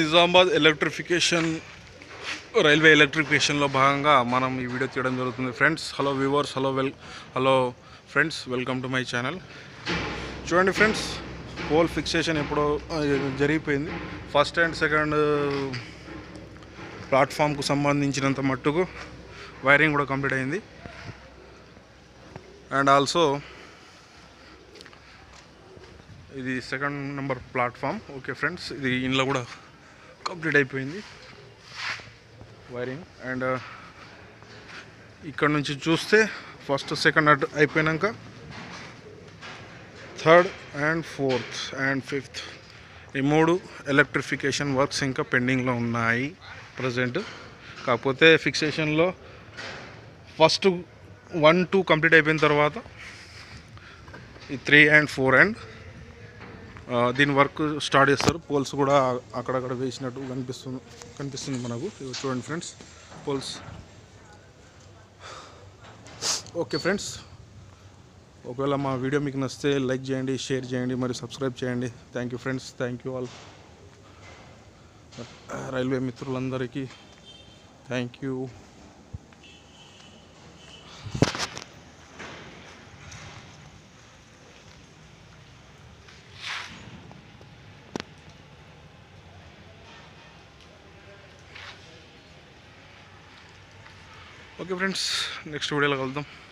Nizamabad electrification railway ఎలక్ట్రిఫికేషన్లో భాగంగా మనం ఈ వీడియో తీయడం జరుగుతుంది friends hello viewers hello well hello friends welcome to my channel చూడండి ఫ్రెండ్స్ పోల్ ఫిక్సేషన్ ఎప్పుడో ఆ, జరిగిపోయింది ఫస్ట్ అండ్ సెకండ్ ప్లాట్ఫామ్కు సంబంధించినంత మట్టుకు వైరింగ్ కూడా కంప్లీట్ అయింది అండ్ ఆల్సో ఇది second number platform okay friends ఇది ఇంట్లో కూడా కంప్లీట్ అయిపోయింది వైరింగ్ అండ్ ఇక్కడ నుంచి చూస్తే ఫస్ట్ సెకండ్ అట్ అయిపోయినాక third and fourth and fifth ఈ మూడు ఎలక్ట్రిఫికేషన్ వర్క్స్ ఇంకా పెండింగ్లో ఉన్నాయి ప్రజెంట్ కాకపోతే ఫిక్సేషన్లో ఫస్ట్ వన్ టూ కంప్లీట్ అయిపోయిన తర్వాత ఈ త్రీ అండ్ ఫోర్ అండ్ దీని వర్క్ స్టార్ట్ చేస్తారు పోల్స్ కూడా అక్కడక్కడ వేసినట్టు కనిపిస్తుంది కనిపిస్తుంది మనకు ఇవి చూడండి ఫ్రెండ్స్ పోల్స్ ఓకే ఫ్రెండ్స్ ఒకవేళ మా వీడియో మీకు నచ్చితే లైక్ చేయండి షేర్ చేయండి మరియు సబ్స్క్రైబ్ చేయండి thank you friends thank you all railway మిత్రులందరికీ thank you okay friends next వీడియోలో కలుద్దాం